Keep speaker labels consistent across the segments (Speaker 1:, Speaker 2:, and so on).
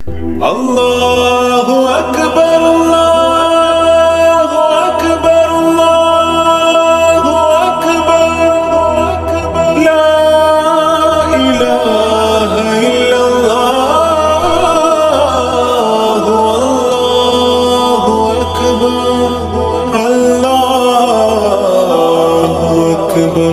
Speaker 1: الله أكبر الله أكبر الله أكبر لا إله إلا الله الله أكبر الله أكبر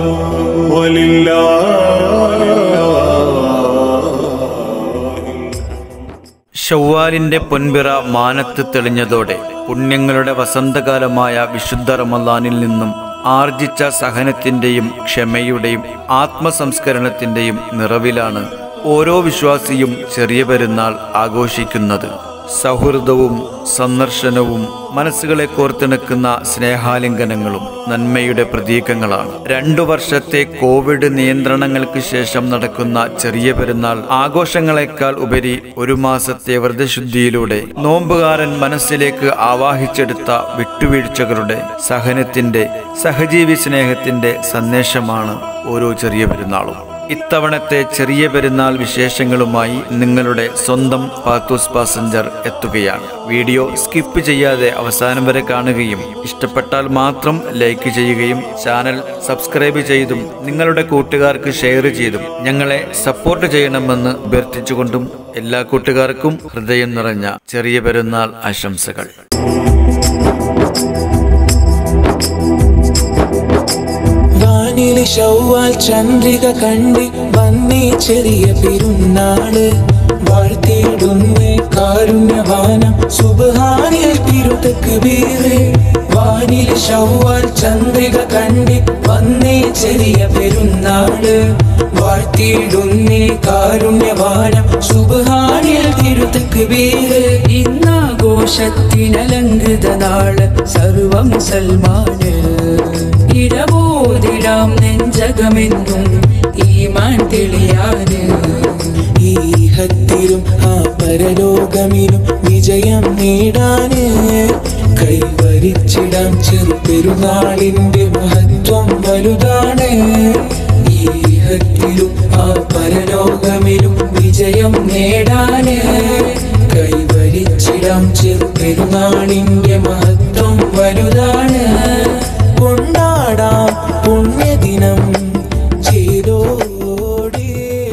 Speaker 1: ولله
Speaker 2: ഷവ്വാലിന്റെ പൊൻപിറ മാനത്ത് തെളിഞ്ഞതോടെ പുണ്യങ്ങളുടെ വസന്തകാലമായ വിശുദ്ധ റമദാനിൽ നിന്നും ആർജിച്ച സഹനത്തിന്റെയും ക്ഷമയുടെയും ആത്മസംസ്കരണത്തിന്റെയും നിറവിലാണ് ഓരോ വിശ്വാസിയും ചെറിയ പെരുന്നാൾ ആഘോഷിക്കുന്നത് സൗഹൃദവും സന്ദർശനവും മനസ്സുകളെ കോർത്തിണക്കുന്ന സ്നേഹാലിംഗനങ്ങളും നന്മയുടെ പ്രതീകങ്ങളാണ് രണ്ടു വർഷത്തെ കോവിഡ് നിയന്ത്രണങ്ങൾക്ക് ശേഷം നടക്കുന്ന ചെറിയ പെരുന്നാൾ ആഘോഷങ്ങളെക്കാൾ ഉപരി ഒരു മാസത്തെ വ്രതശുദ്ധിയിലൂടെ നോമ്പുകാരൻ മനസ്സിലേക്ക് ആവാഹിച്ചെടുത്ത വിട്ടുവീഴ്ചകളുടെ സഹനത്തിന്റെ സഹജീവി സ്നേഹത്തിന്റെ സന്ദേശമാണ് ഓരോ ചെറിയ പെരുന്നാളും ഇത്തവണത്തെ ചെറിയ പെരുന്നാൾ വിശേഷങ്ങളുമായി നിങ്ങളുടെ സ്വന്തം പാത്തൂസ് പാസഞ്ചർ എത്തുകയാണ് വീഡിയോ സ്കിപ്പ് ചെയ്യാതെ അവസാനം വരെ കാണുകയും ഇഷ്ടപ്പെട്ടാൽ മാത്രം ലൈക്ക് ചെയ്യുകയും ചാനൽ സബ്സ്ക്രൈബ് ചെയ്തും നിങ്ങളുടെ കൂട്ടുകാർക്ക് ഷെയർ ചെയ്തും ഞങ്ങളെ സപ്പോർട്ട് ചെയ്യണമെന്ന് അഭ്യർത്ഥിച്ചുകൊണ്ടും എല്ലാ കൂട്ടുകാർക്കും ഹൃദയം നിറഞ്ഞ ചെറിയ പെരുന്നാൾ ആശംസകൾ
Speaker 3: വാനിലെ ശൗവാൽ ചന്ദ്രിക കണ്ടി വന്നേ ചെറിയ പെരുന്നാള് വാഴ്ത്തിയിടുന്നേ കാരുണ്യവാനം സുബഹാനിൽ തിരുതക്ക് വീറ് വാനിലെ ശൗവാൽ ചന്ദ്രിക കണ്ടി വന്നേ ചെറിയ പെരുന്നാള് വാഴ്ത്തിയിടുന്നേ കാരുണ്യവാനം സുബഹാനിൽ തിരുതക്ക് വീറ് ഇന്നാഘോഷത്തിനലങ്കൃത നാള് സർവം സൽമാന് ഇടബോധിടാം നെഞ്ചകമെന്നും ഈമാൻ തെളിയാന് ഈഹത്തിലും ആ പരലോകമിലും വിജയം നേടാന് കൈവരിച്ചിടാം ചെറുപെരുന്നാളിന്റെ മഹത്വം വലുതാണ് ഈഹത്തിലും ആ പരലോകമിലും വിജയം നേടാന് കൈവരിച്ചിടാം ചെറുപെരുന്നാളിന്റെ മഹത്വം വലുതാണ് കൊണ്ടാടാം പുണ്യദിനം ചെയ്തോടെ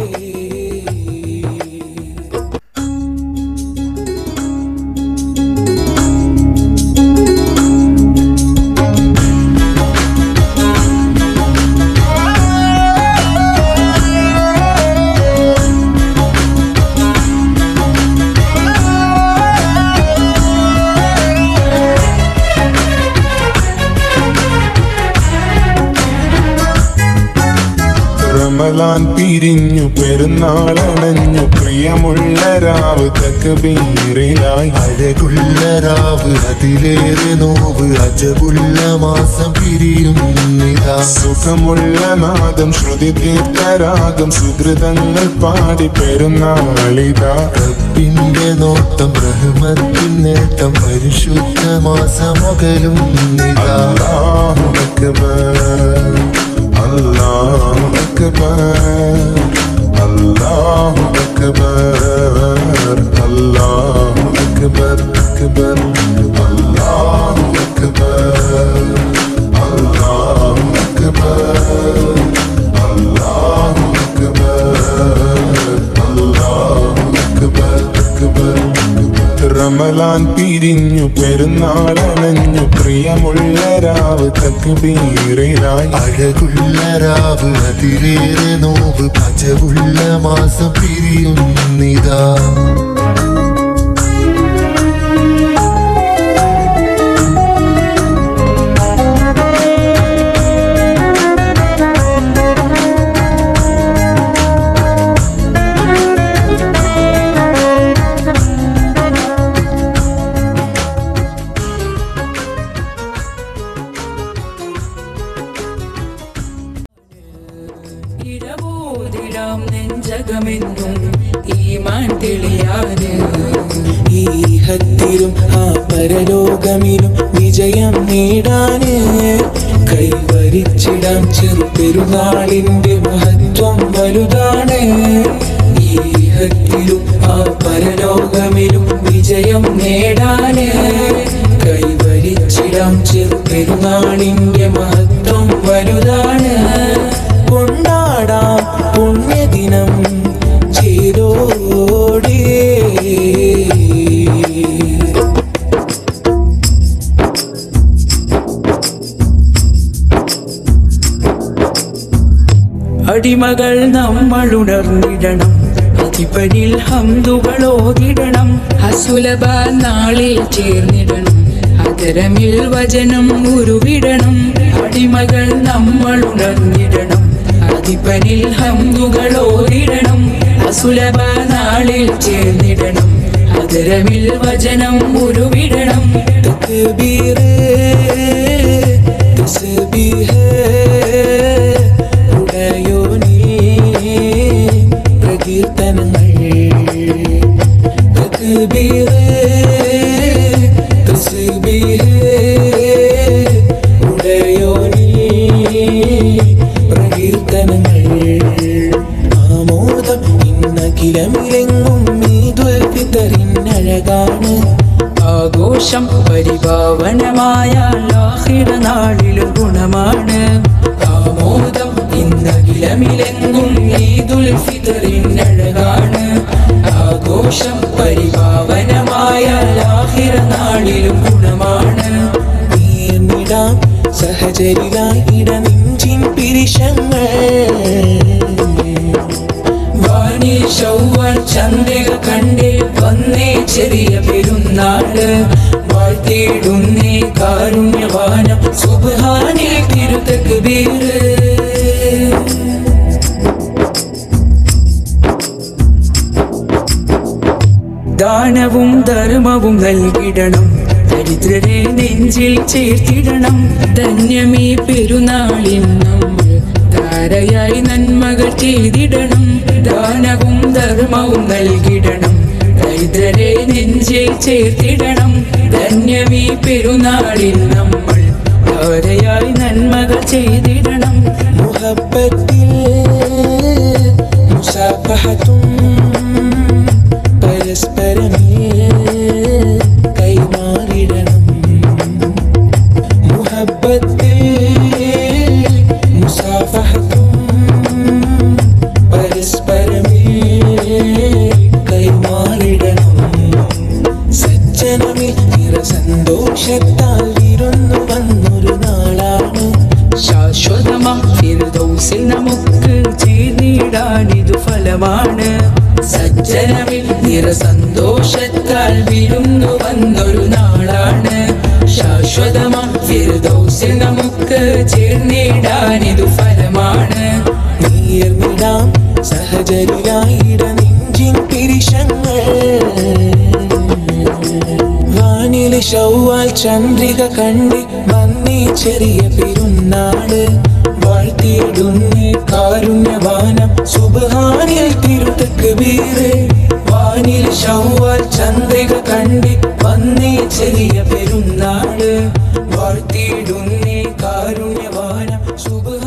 Speaker 1: റമലാൻ പിരിഞ്ഞു പെരുന്നാളണഞ്ഞു പ്രിയമുള്ള രാവ് തക്കബീറിലായി
Speaker 4: അഴകുള്ള രാവ് അതിലേറെ നോവ് അജബുള്ള മാസം പിരിയുന്നിതാ
Speaker 1: സുഖമുള്ള നാദം ശ്രുതി തീർത്ഥരാഗം സുഹൃതങ്ങൾ പാടി പെരുന്നാളിതാ
Speaker 4: റബ്ബിന്റെ നോട്ടം റഹ്മത്തിൻ നേട്ടം പരിശുദ്ധ മാസമകലും നിതാ
Speaker 1: അല്ലാഹു അക്ബർ അല്ലാഹു അക്ബർ അല്ലാഹു അക്ബർ അല്ലാഹു അക്ബർ അക്ബർ അല്ലാഹു അക്ബർ അല്ലാഹു അക്ബർ അല്ലാഹു അക്ബർ അല്ലാഹു അക്ബർ അക്ബർ റമലാൻ പിരിഞ്ഞു പെരുന്നാളണഞ്ഞു പ്രിയമുള്ള രാവ് തക്ബീറിലായി
Speaker 4: അഴകുള്ള രാവ് അതിലേറെ നോവ് അജബുള്ള മാസം പിരിയുന്നിതാ
Speaker 3: ഇടബോധിടാം നെഞ്ചകമെന്നും ഈമാൻ തെളിയാന് ഈഹത്തിലും ആ പരലോകമിലും വിജയം നേടാന് കൈവരിച്ചിടാം ചെറുപെരുന്നാളിന്റെ മഹത്വം വലുതാണ് ഈഹത്തിലും ആ പരലോകമിലും വിജയം നേടാന് കൈവരിച്ചിടാം ചെറുപെരുന്നാളിന്റെ മഹത്വം വലുതാണ് കൊണ്ടാടാം പുണ്യദിനം ചെയ്തോടേ അടിമകൾ നമ്മൾ ഉണർന്നിടണം അതിപരിൽ ഹന്തുകൾ ഓതിടണം അസുലഭ നാളിൽ ചേർന്നിടണം അതരമിൽ വചനം ഉരുവിടണം അടിമകൾ നമ്മൾ ഉണർന്നിടണം അതിപരിൽ ഹന്തുകൾ ഓതിടണം അസുലഭ നാളിൽ ചേർന്നിടണം അതരമിൽ വചനം ഉരുവിടണം തക്ബീറ് തസ്ബീഹ് ഉടയോനേ പ്രകീർത്തനങ്ങൾ തക്ബീറ് തസ്ബീഹ് ഉടയോനേ പ്രകീർത്തനങ്ങൾ ആമോദം ഇന്നകിലമിലെങ്ങും അഴകാണ് ആഘോഷം പരിഭാവനമായ ലാഹിറ നാളിലും ഗുണമാണ് ആമോദം ഇന്നകിലമിലെങ്ങും ഈദുൽ ഫിത്തറിൻ അഴകാണ് ആഘോഷം പരിഭാവനമായ ലാഹിറ നാളിലും ഗുണമാണ് നീർന്നിടാം സഹചരിലായി ഇടനെഞ്ചിൻ പിരിശങ്ങൾ വാനിൽ ചൊവ്വൽ ചന്ദ്രിക കണ്ടേ വന്നേ ചെറിയ പെരുന്നാള് വാഴ്ത്തിയിടുന്നേ കാരുണ്യവാനം സുബാനിൽ തിരുത്തക്ക് ബീര് ദാനവും ധർമ്മവും നൽകിടണം ദരിദ്രരെ നെഞ്ചിൽ ചേർത്തിടണം ധന്യമീ പെരുന്നാളിൽ നമ്മൾ ധാരയായി നന്മകൾ ചെയ്തിടണം ദാനവും ധർമ്മവും നൽകിടണം ദരിദ്രരെ നെഞ്ചിൽ ചേർത്തിടണം ധന്യമീ പെരുന്നാളിൽ നമ്മൾ ധാരയായി നന്മകൾ ചെയ്തിടണം മുഹബത്തിൽ മുസാഫഹത്തും പരസ്പരമേ കൈമാറിടണം മുഹബത്തിൽ മുസാഫഹത്തും പരസ്പരമേ കൈമാറിടണം സജ്ജനമിൽ നിറസന്തോഷത്താൽ വിരുന്നു വന്നൊരു നാളാണ് ശാശ്വതമാം ഫിർദൗസിൽ നമുക്ക് ചേർന്നിടാനിതു ഫലമാണ് സജ്ജനമിൽ നിറസന്തോഷത്താൽ വിരുന്നു വന്നൊരു നാളാണ് ശാശ്വതമാം ഫിർദൗസിൽ നമുക്ക് ചേർന്നിടാനിതു ഫലമാണ് നീർന്നിടാം സഹചരിലായിട നെഞ്ചിൻ പിരിശങ്ങൾ വാനിലെ ശൗവാൽ ചന്ദ്രിക കണ്ട് വന്നേ ചെറിയ പെരുന്നാള് വാഴ്ത്തിയിടുന്നേ കാരുണ്യവാനം സുബഹാനിൽ തിരുത്തക്ക് വീറ് വാനിൽ ശൗവാൽ ചന്ദ്രിക കണ്ട് വന്നേ ചെറിയ പെരുന്നാള് വാഴ്ത്തിയിടുന്നേ കാരുണ്യവാനം സുബ